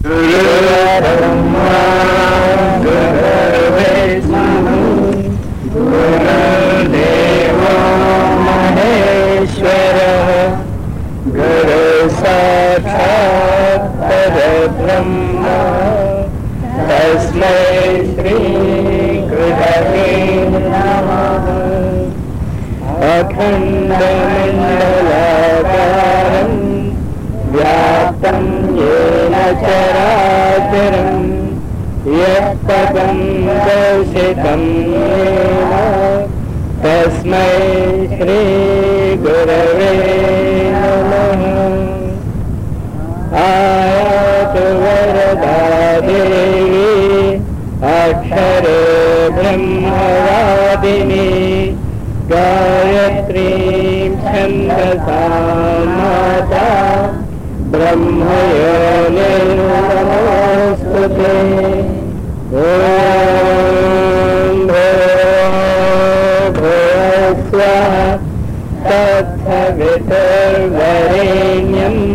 गुरुर्ब्रह्मा गुरुर्विष्णुः गुरुर्देवो महेश्वरः गुरु साक्षात् परब्रह्म तस्मै श्रीगुरवे नमः अखण्डमण्डलाकारम् व्याप्तं येन चराचरम् यत्पदं दर्शितं येन तस्मै श्रीगुरवे नमः आयातु वरदा देवी अक्षरे ब्रह्मवादिनी गायत्रीं छन्दसा माता ब्रह्मयोनिर्नमोऽस्तु ते ॐ भूर्भुवस्वः तत्सवितुर्वरेण्यम्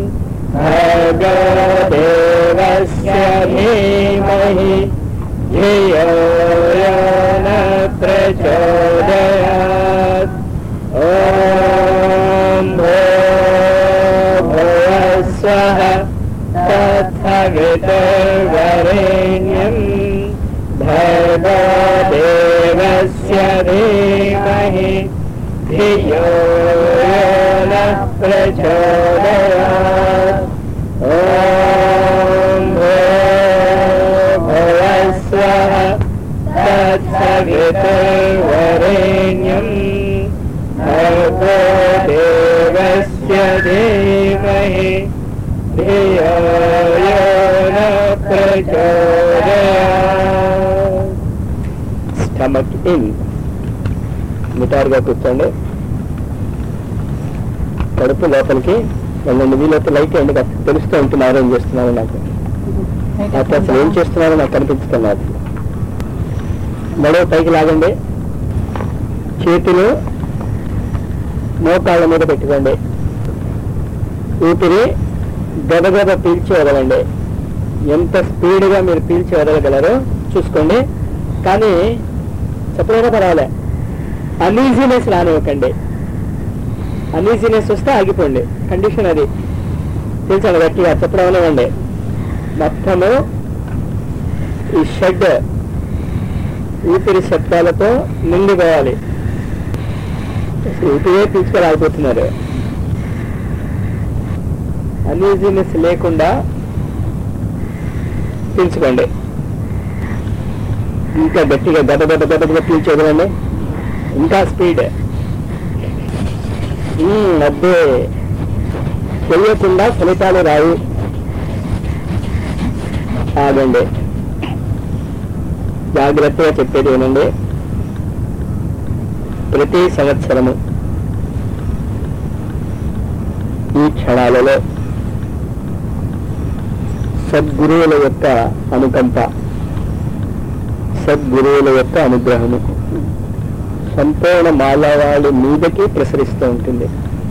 भगदेवस्य धीमहि धियो यो न प्रचोदयात् ॐ भूर्भुवस्वः तत्सवितुर्वरेण्यम् भगदेवस्य धीमहि धियो यो नः प्रचोदयात् ॐ भूर्भुवस्वः तत्सवितुर्वरेण्यम् भर्गो देवस्य धीमहि धियो यो नः प्रचोदयात् స్టమక్ ఇన్ నిటారుగా కూర్చోండి కడుపు లోపలికి వెళ్ళండి వీలైతే లైట్ అండి కాస్త తెలుస్తూ ఉంటున్నారు ఏం చేస్తున్నారు నాకు అప్పుడు అసలు ఏం చేస్తున్నారో నాకు కనిపించుతున్నారు నడువు పైకి లాగండి చేతులు మోకాళ్ళ మీద పెట్టుకోండి ఊపిరి గదగద పీల్చి వదలండి ఎంత స్పీడ్గా మీరు పీల్చి వదలగలరో చూసుకోండి కానీ చెప్పలేదా పర్వాలే అనీజీనెస్ రానివ్వకండి అనీజీనెస్ వస్తే ఆగిపోండి కండిషన్ అది తెలుసండి గట్టిగా చెప్పడం అనేవండి మొత్తము ఈ షెడ్ ఊపిరి శబ్దాలతో నిండిపోవాలి అసలు ఊపిరే పీల్చుకోలేకపోతున్నారు అనీజీనెస్ లేకుండా పీల్చుకోండి ఇంకా గట్టిగా గద గద గదగా పీల్చి వదలండి ఇంకా స్పీడ్ అబ్బే తెలియకుండా ఫలితాలు రావు ఆగండి జాగ్రత్తగా చెప్పేది ఏనండి ప్రతి సంవత్సరము ఈ క్షణాలలో సద్గురువుల యొక్క అనుకంప సద్గురువుల యొక్క అనుగ్రహము సంపూర్ణ మానవాళి మీదకి ప్రసరిస్తూ ఉంటుంది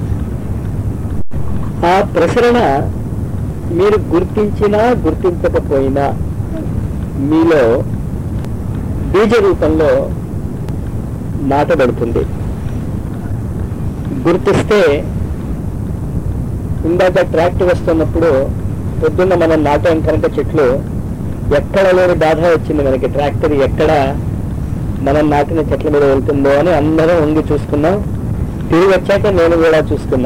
ఆ ప్రసరణ మీరు గుర్తించినా గుర్తించకపోయినా మీలో బీజ రూపంలో నాటబడుతుంది గుర్తిస్తే ఇందాక ట్రాక్టర్ వస్తున్నప్పుడు పొద్దున్న మనం నాటాం కనుక చెట్లు ఎక్కడ లేని బాధ వచ్చింది మనకి ట్రాక్టర్ ఎక్కడ మనం నాటిన చెట్ల మీద వెళ్తుందో అని అందరం ఉండి చూసుకున్నాం తిరిగి వచ్చాక నేను కూడా చూసుకున్నా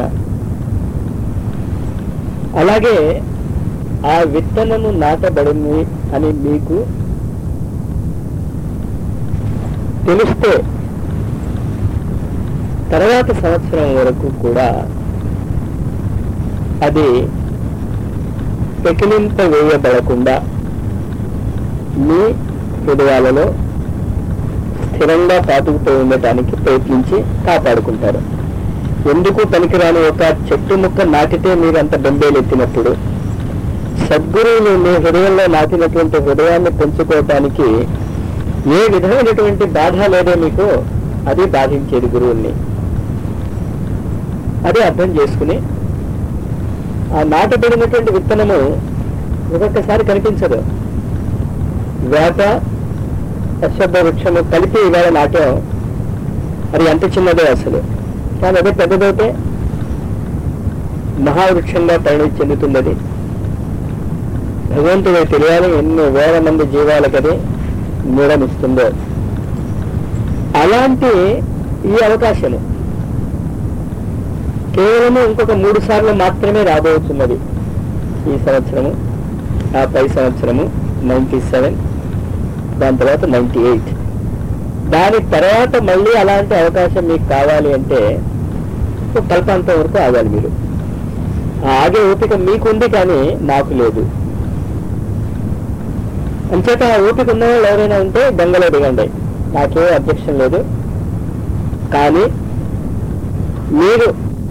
అలాగే ఆ విత్తనము నాటబడింది అని మీకు తెలిస్తే తర్వాత సంవత్సరం వరకు కూడా అది పెకిలింప వేయబడకుండా మీ హృదయాలలో స్థిరంగా పాతుకుతూ ఉండటానికి ప్రయత్నించి కాపాడుకుంటారు ఎందుకు పనికిరాని ఒక చెట్టు ముక్క నాటితే మీరు అంత బెంబేలెత్తినప్పుడు సద్గురువులు మీ హృదయంలో నాటినటువంటి హృదయాన్ని పెంచుకోవటానికి ఏ విధమైనటువంటి బాధ లేదో మీకు అది బాధించేది గురువుల్ని అది అర్థం చేసుకుని ఆ నాటబడినటువంటి విత్తనము ఒక్కొక్కసారి కనిపించదు వేప అశ్వద్ధ వృక్షము కలిపి ఇవాళ నాట్యం అది ఎంత చిన్నదో అసలు కానీ అదే పెద్దదైతే మహావృక్షంగా పరిణతి చెందుతుంది అది భగవంతుడు తెలియాలి ఎన్ని వేల మంది జీవాలకది నీడనిస్తుందో అలాంటి ఈ అవకాశము కేవలం ఇంకొక మూడు సార్లు మాత్రమే రాబోతున్నది ఈ సంవత్సరము ఆ పై సంవత్సరము నైంటీ సెవెన్ దాని తర్వాత నైంటీ ఎయిట్ దాని తర్వాత మళ్ళీ అలాంటి అవకాశం మీకు కావాలి అంటే ఒక కల్పాంతం వరకు ఆగాలి మీరు ఆ ఆగే ఓపిక మీకుంది కానీ నాకు లేదు అంచేత ఆ ఓపిక ఉన్న వాళ్ళు ఎవరైనా ఉంటే గంగలో దిగండి నాకే అబ్జెక్షన్ లేదు కానీ మీరు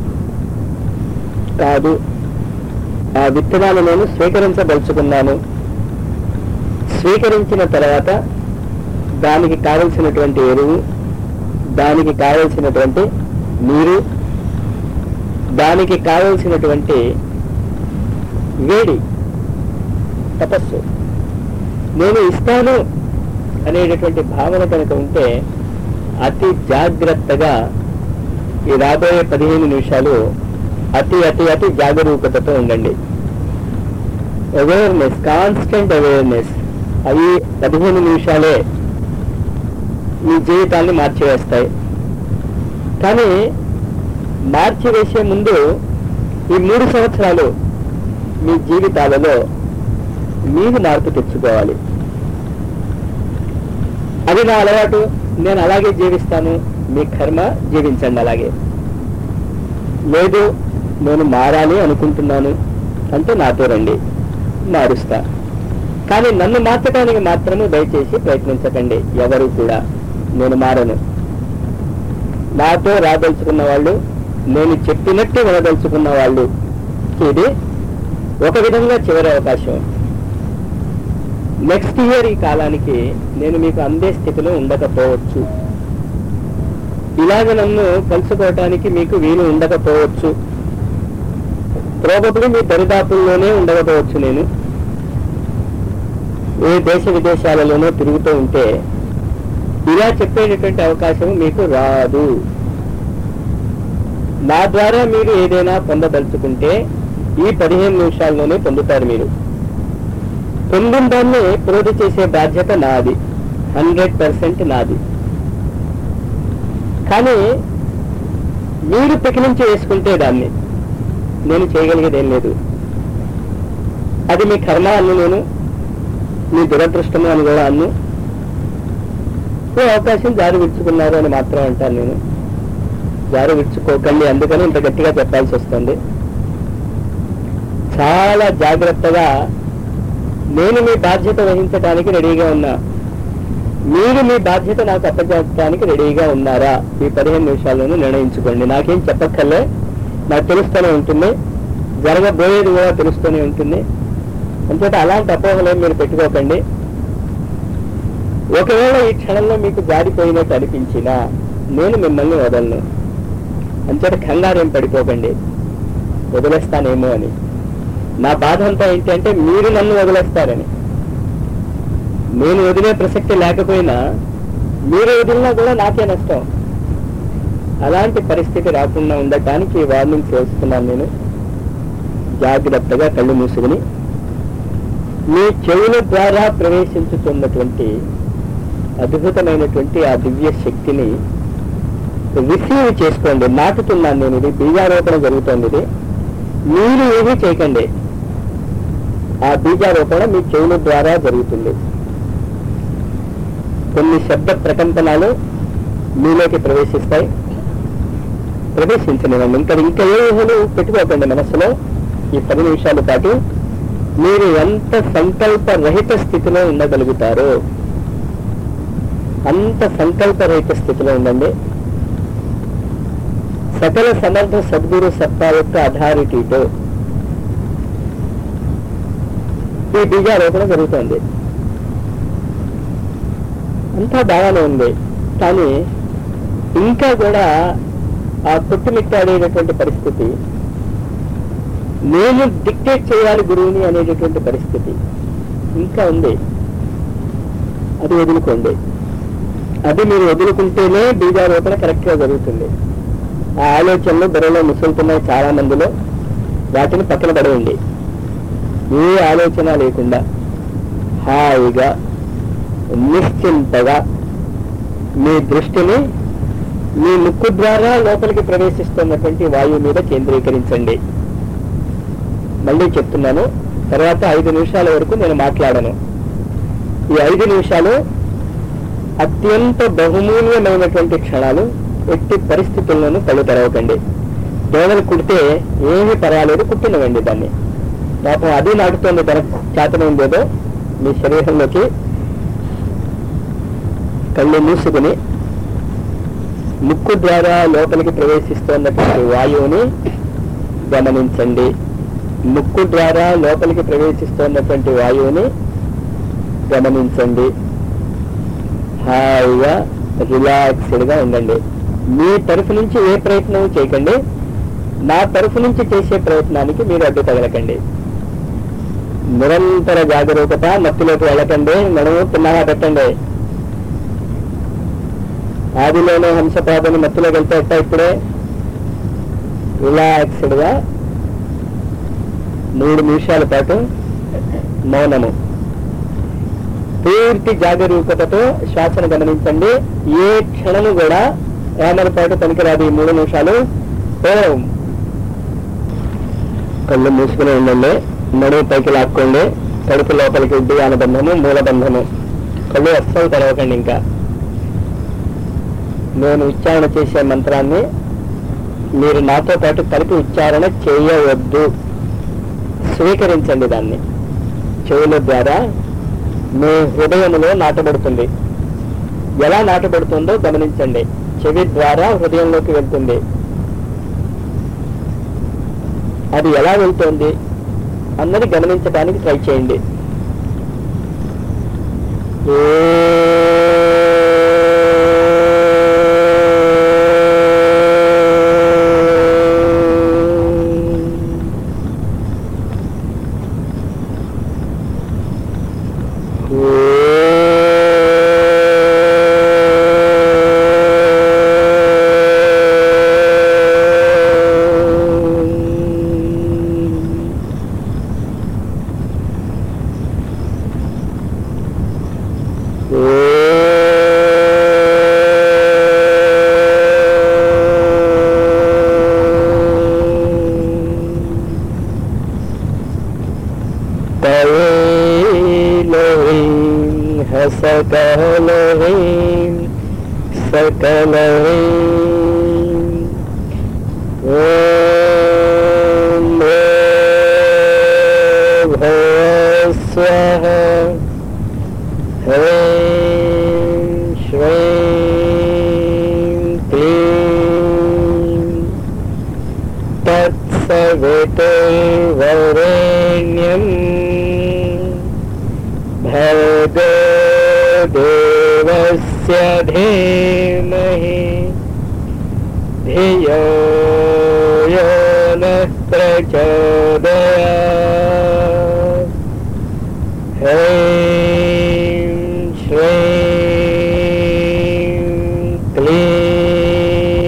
కాదు ఆ విత్తనాలు నేను స్వీకరించదలుచుకున్నాను స్వీకరించిన తర్వాత దానికి కావలసినటువంటి ఎరువు దానికి కావలసినటువంటి నీరు దానికి కావలసినటువంటి వేడి తపస్సు నేను ఇస్తాను అనేటటువంటి భావన కనుక ఉంటే అతి జాగ్రత్తగా ఈ రాబోయే పదిహేను నిమిషాలు అతి అతి అతి జాగరూకతతో ఉండండి అవేర్నెస్ కాన్స్టెంట్ అవేర్నెస్ అవి పదిహేను నిమిషాలే మీ జీవితాన్ని మార్చివేస్తాయి కానీ మార్చివేసే ముందు ఈ మూడు సంవత్సరాలు మీ జీవితాలలో మీరు మార్పు తెచ్చుకోవాలి అది నా అలవాటు నేను అలాగే జీవిస్తాను మీ కర్మ జీవించండి అలాగే లేదు నేను మారాలి అనుకుంటున్నాను అంటే నాతో రండి మారుస్తా కానీ నన్ను మార్చడానికి మాత్రము దయచేసి ప్రయత్నించకండి ఎవరు కూడా నేను మారను నాతో రాదలుచుకున్న వాళ్ళు నేను చెప్పినట్టు వినదలుచుకున్న వాళ్ళు ఇది ఒక విధంగా చివరి అవకాశం నెక్స్ట్ ఇయర్ ఈ కాలానికి నేను మీకు అందే స్థితిలో ఉండకపోవచ్చు ఇలాగ నన్ను కలుసుకోవటానికి మీకు వీలు ఉండకపోవచ్చు ప్రోబబ్లీ మీ దరిదాపుల్లోనే ఉండకపోవచ్చు నేను ఏ దేశ విదేశాలలోనో తిరుగుతూ ఉంటే ఇలా చెప్పేటటువంటి అవకాశం మీకు రాదు నా ద్వారా మీరు ఏదైనా పొందదలుచుకుంటే ఈ పదిహేను నిమిషాల్లోనే పొందుతారు మీరు పొందిన దాన్ని ప్రోధి చేసే బాధ్యత నాది హండ్రెడ్ పర్సెంట్ నాది కానీ మీరు పెకిలించి వేసుకుంటే దాన్ని నేను చేయగలిగేది ఏం లేదు అది మీ కర్మ అన్ను నేను మీ దురదృష్టము అని కూడా అన్ను ఈ అవకాశం జారి విడుచుకున్నారు అని మాత్రం అంటాను నేను జారి విడుచుకోకండి అందుకని ఇంత గట్టిగా చెప్పాల్సి వస్తుంది చాలా జాగ్రత్తగా నేను మీ బాధ్యత వహించడానికి రెడీగా ఉన్నా మీరు మీ బాధ్యత నాకు అప్పచెప్పడానికి రెడీగా ఉన్నారా ఈ పదిహేను నిమిషాల్లోనూ నిర్ణయించుకోండి నాకేం చెప్పక్కర్లే నాకు తెలుస్తూనే ఉంటుంది జరగబోయేది కూడా తెలుస్తూనే ఉంటుంది అంచేత అలాంటి అపోహలేం మీరు పెట్టుకోకండి ఒకవేళ ఈ క్షణంలో మీకు జారిపోయినట్టు అనిపించినా నేను మిమ్మల్ని వదలను అంచేత కంగారేం పడిపోకండి వదిలేస్తానేమో అని నా బాధ అంతా ఏంటి అంటే మీరు నన్ను వదిలేస్తారని నేను వదిలే ప్రసక్తి లేకపోయినా మీరు వదిలినా కూడా నాకే నష్టం అలాంటి పరిస్థితి రాకుండా ఉండటానికి వార్నింగ్ చేస్తున్నాను నేను జాగ్రత్తగా కళ్ళు మూసుకుని మీ చెవుల ద్వారా ప్రవేశించుతున్నటువంటి అద్భుతమైనటువంటి ఆ దివ్య శక్తిని రిసీవ్ చేసుకోండి నాటుతున్నాను నేను ఇది బీజారోపణ జరుగుతోంది ఇది మీరు ఏమీ చేయకండి ఆ బీజారోపణ మీ చెవుల ద్వారా జరుగుతుంది కొన్ని శబ్ద ప్రకంపనాలు మీలోకి ప్రవేశిస్తాయి ప్రవేశించనివ్వండి ఇంకా ఇంకా ఏ ఊహలు పెట్టుకోకండి మనస్సులో ఈ పది నిమిషాల పాటు మీరు ఎంత సంకల్ప రహిత స్థితిలో ఉండగలుగుతారో అంత సంకల్ప రహిత స్థితిలో ఉండండి సకల సమర్థ సద్గురు సత్తా యొక్క అథారిటీతో ఈ బీజారోపణ జరుగుతుంది అంతా బాగానే ఉంది కానీ ఇంకా కూడా ఆ కొట్టుమిట్టాడేటటువంటి పరిస్థితి నేను డిక్టేట్ చేయాలి గురువుని అనేటటువంటి పరిస్థితి ఇంకా ఉంది అది వదులుకోండి అది మీరు వదులుకుంటేనే బీజారోపణ కరెక్ట్ గా జరుగుతుంది ఆ ఆలోచనలు బుర్రలో ముసులుతున్నాయి చాలా మందిలో వాటిని పక్కన పడేయండి ఏ ఆలోచన లేకుండా హాయిగా నిశ్చింతగా మీ దృష్టిని మీ ముక్కు ద్వారా లోపలికి ప్రవేశిస్తున్నటువంటి వాయువు మీద కేంద్రీకరించండి మళ్ళీ చెప్తున్నాను తర్వాత ఐదు నిమిషాల వరకు నేను మాట్లాడను ఈ ఐదు నిమిషాలు అత్యంత బహుమూల్యమైనటువంటి క్షణాలు ఎట్టి పరిస్థితుల్లోనూ కళ్ళు తెరవకండి దోమలు కుడితే ఏమీ పర్వాలేదు కుట్టినవండి దాన్ని పాపం అది నాటుతోంది తన చేతనైందేదో మీ శరీరంలోకి కళ్ళు మూసుకుని ముక్కు ద్వారా లోపలికి ప్రవేశిస్తున్నటువంటి వాయువుని గమనించండి ముక్కు ద్వారా లోపలికి ప్రవేశిస్తున్నటువంటి వాయువుని గమనించండి హాయిగా రిలాక్స్డ్ గా ఉండండి మీ తరఫు నుంచి ఏ ప్రయత్నం చేయకండి నా తరఫు నుంచి చేసే ప్రయత్నానికి మీరు అడ్డు తగలకండి నిరంతర జాగరూకత మత్తులోకి వెళ్ళకండి నడుము తిన్నగా పెట్టండి ఆదిలోనే హంసపాదని మత్తులోకి వెళ్తే ఎట్టా ఇప్పుడే రిలాక్స్డ్ గా మూడు నిమిషాల పాటు మౌనము పూర్తి జాగరూకతతో శ్వాసను గమనించండి ఏ క్షణము కూడా ఏమరపాటు పనికిరాదు ఈ మూడు నిమిషాలు ఓం కళ్ళు మూసుకుని ఉండండి నడుము పైకి లాక్కోండి కడుపు లోపలికి ఉద్యాన బంధము మూలబంధము కళ్ళు అస్సలు తెరవకండి ఇంకా నేను ఉచ్చారణ చేసే మంత్రాన్ని మీరు నాతో పాటు కలిపి ఉచ్చారణ చేయవద్దు స్వీకరించండి దాన్ని చెవుల ద్వారా మీ హృదయములో నాటబడుతుంది ఎలా నాటబడుతుందో గమనించండి చెవి ద్వారా హృదయంలోకి వెళ్తుంది అది ఎలా వెళ్తోంది అన్నది గమనించడానికి ట్రై చేయండి सकलवीं सकलवीं ॐ भवस्वः ह्रीं श्रीं क्लीं तत्सवितुर्वरेण्यम् भर्गो देवस्य धीमहि धियो यो नः प्रचोदयात् ह्रीं श्रीं क्लीं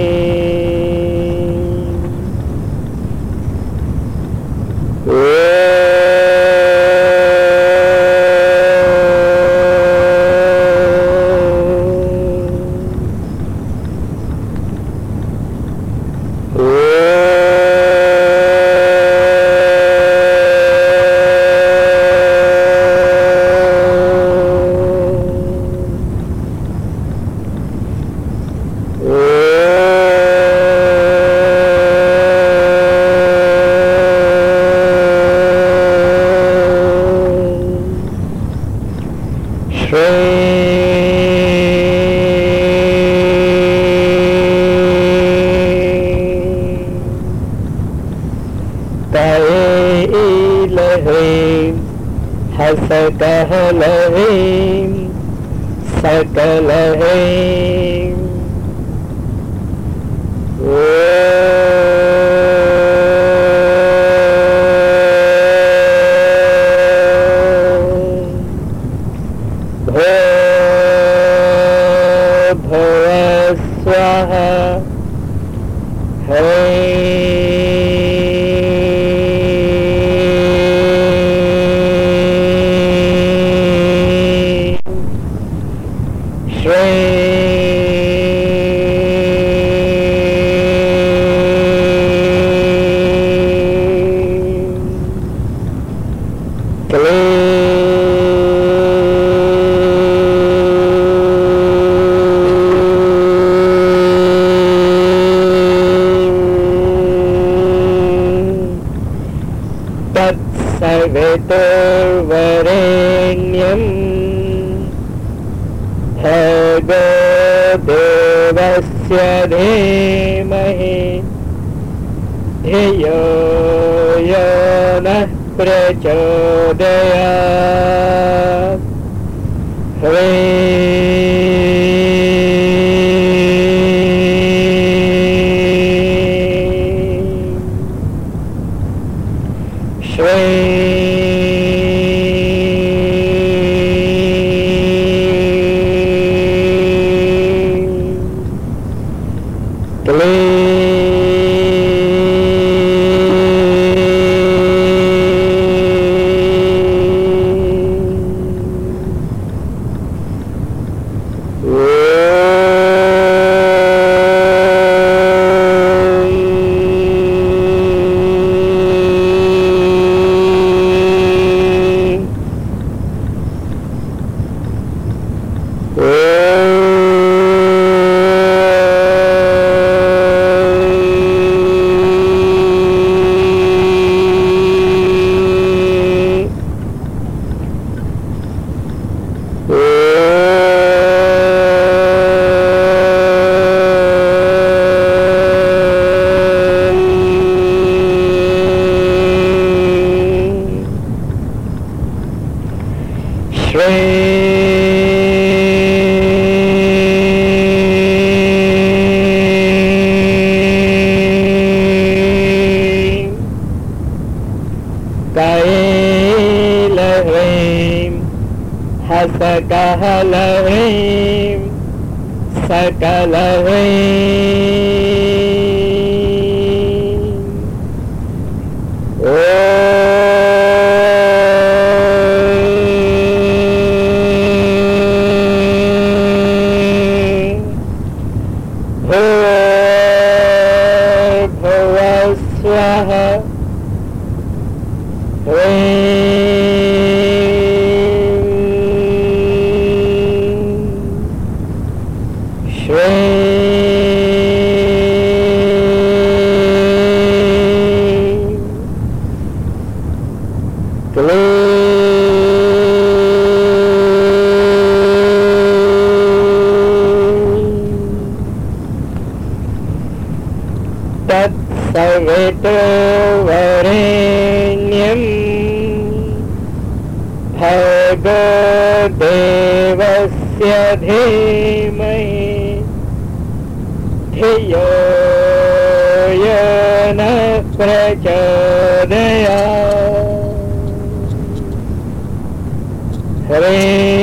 तैलह्रीं हसकहलह्रीं सकलह्रीं ॐ तत्सवितुर्वरेण्यम् भगो देवस्य धीमहि धियो यो नः प्रचोदयात् कैलह्रीं हसकहलह्रीं सकलह्रीं भुवस्वः तत्सवितो वरेण्यम् भगो देवस्य धीमहि धियो यो न प्रचोदया हरे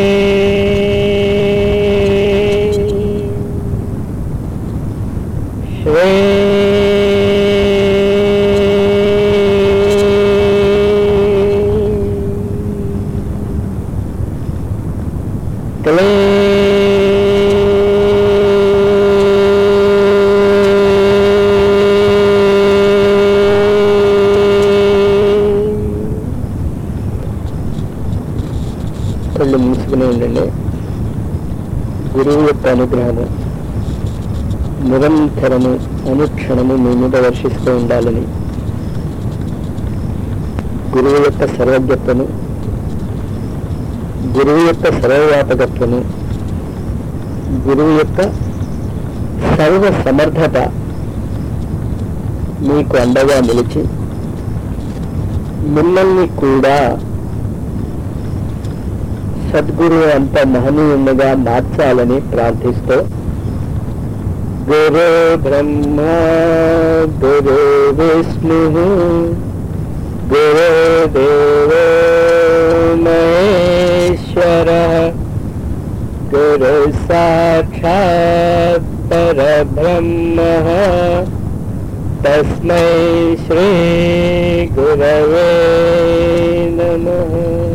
కళ్ళు మూసుకుని ఉండండి గురువు యొక్క అనుగ్రహము నిరంతరము అనుక్షణము మీ మీద వర్షిస్తూ ఉండాలని గురువు యొక్క సర్వజ్ఞతను గురువు యొక్క సర్వవ్యాపకత్వము గురువు యొక్క సర్వ సమర్థత మీకు అండగా నిలిచి మిమ్మల్ని కూడా సద్గురు అంత మహనీయునిగా మార్చాలని ప్రార్థిస్తూ గురు బ్రహ్మ గురు విష్ణు గురు దేవో మహేశ్వర గురు సాక్షాత్ పరబ్రహ్మ తస్మై శ్రీ గురవే నమః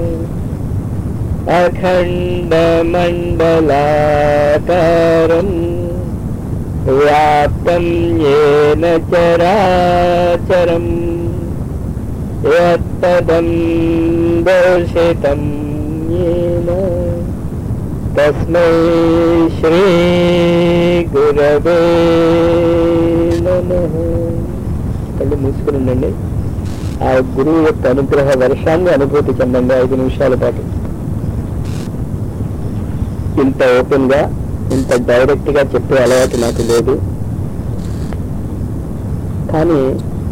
अखण्डमण्डलाकारम् व्याप्तं येन चराचरम् यत्पदं దోషితం येन తస్మై శ్రీ గురవే నమః కళ్ళు మూసుకుని ఉండండి ఆ గురువు యొక్క అనుగ్రహ వర్షాన్ని అనుభూతి చెందండి ఐదు నిమిషాల పాటు ఇంత ఓపెన్ గా ఇంత డైరెక్ట్ గా చెప్పే అలవాటు నాకు లేదు కానీ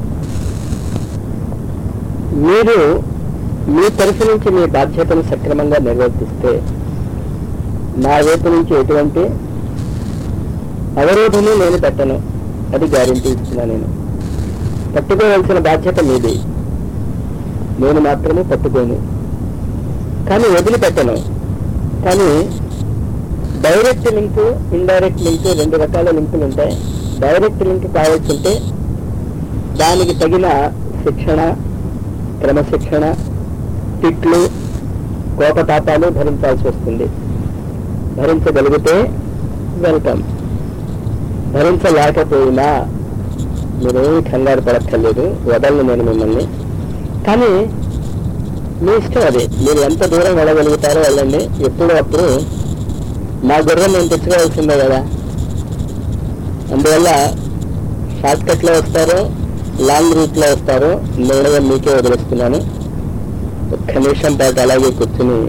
మీరు మీ తరఫు నుంచి మీ బాధ్యతను సక్రమంగా నిర్వర్తిస్తే నా వైపు నుంచి ఎటువంటి అవరోధము నేను పెట్టను అది గ్యారంటీ ఇస్తున్నా నేను పట్టుకోవాల్సిన బాధ్యత మీది నేను మాత్రమే పట్టుకోను కానీ వదిలిపెట్టను కానీ డైరెక్ట్ లింక్ ఇండైరెక్ట్ లింక్ రెండు రకాల లింకులు ఉంటాయి డైరెక్ట్ లింక్ కావాల్సి ఉంటే దానికి తగిన శిక్షణ క్రమశిక్షణ తిట్లు కోపతాపాలు భరించాల్సి వస్తుంది భరించగలిగితే వెల్కమ్ భరించలేకపోయినా మీరేమీ కంగారు పడక్కర్లేదు వదలను నేను మిమ్మల్ని కానీ మీ ఇష్టం అది మీరు ఎంత దూరం వెళ్ళగలుగుతారో వెళ్ళండి ఎప్పుడు అప్పుడు నా గుర్రం నేను తెచ్చుకోవాల్సిందే కదా అందువల్ల షార్ట్ కట్ లో వస్తారో లాంగ్ రూట్ లో వస్తారో నిర్ణయం మీకే వదిలేస్తున్నాను ఒక్క నిమిషం పాటు అలాగే కూర్చుని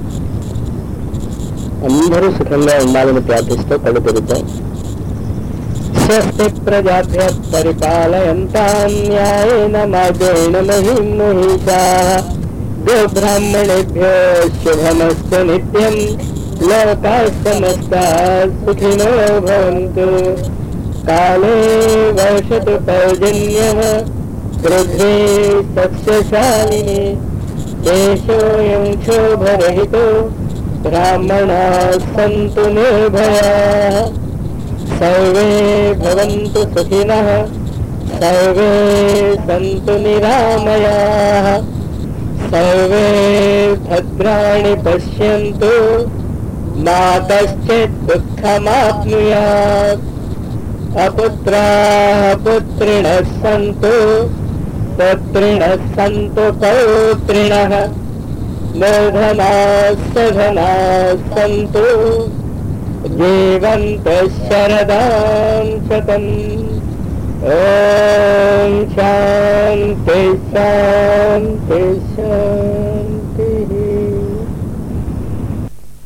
అందరూ సుఖంగా ఉండాలని ప్రార్థిస్తూ కళ్ళు తెరుద్దాం స్వస్తి ప్రజాభ్య పరిపాలయంతాం న్యాయేన మార్గేణ మహిం మహిషా గోబ్రాహ్మణేభ్యో శుభమస్తు నిత్యం లోకా సమస్తా సుఖినో భవంతు కాలే వర్షతు పౌజన్యః గృహే సస్యశాలిని దేశోऽयं क्षोभरहितो ब्राह्मणाः सन्तु निर्भयाः सर्वे भवन्तु सुखिनः सर्वे सन्तु निरामयाः सर्वे भद्राणि पश्यन्तु मा कश्चित् दुःखमाप्नुयात् अपुत्राः पुत्रिणः सन्तु पुत्रिणः सन्तु पौत्रिणः निर्धनाः सधनाः सन्तु जीवन्तः शरदां शतम् ॐ शान्ति शान्ति शान्ति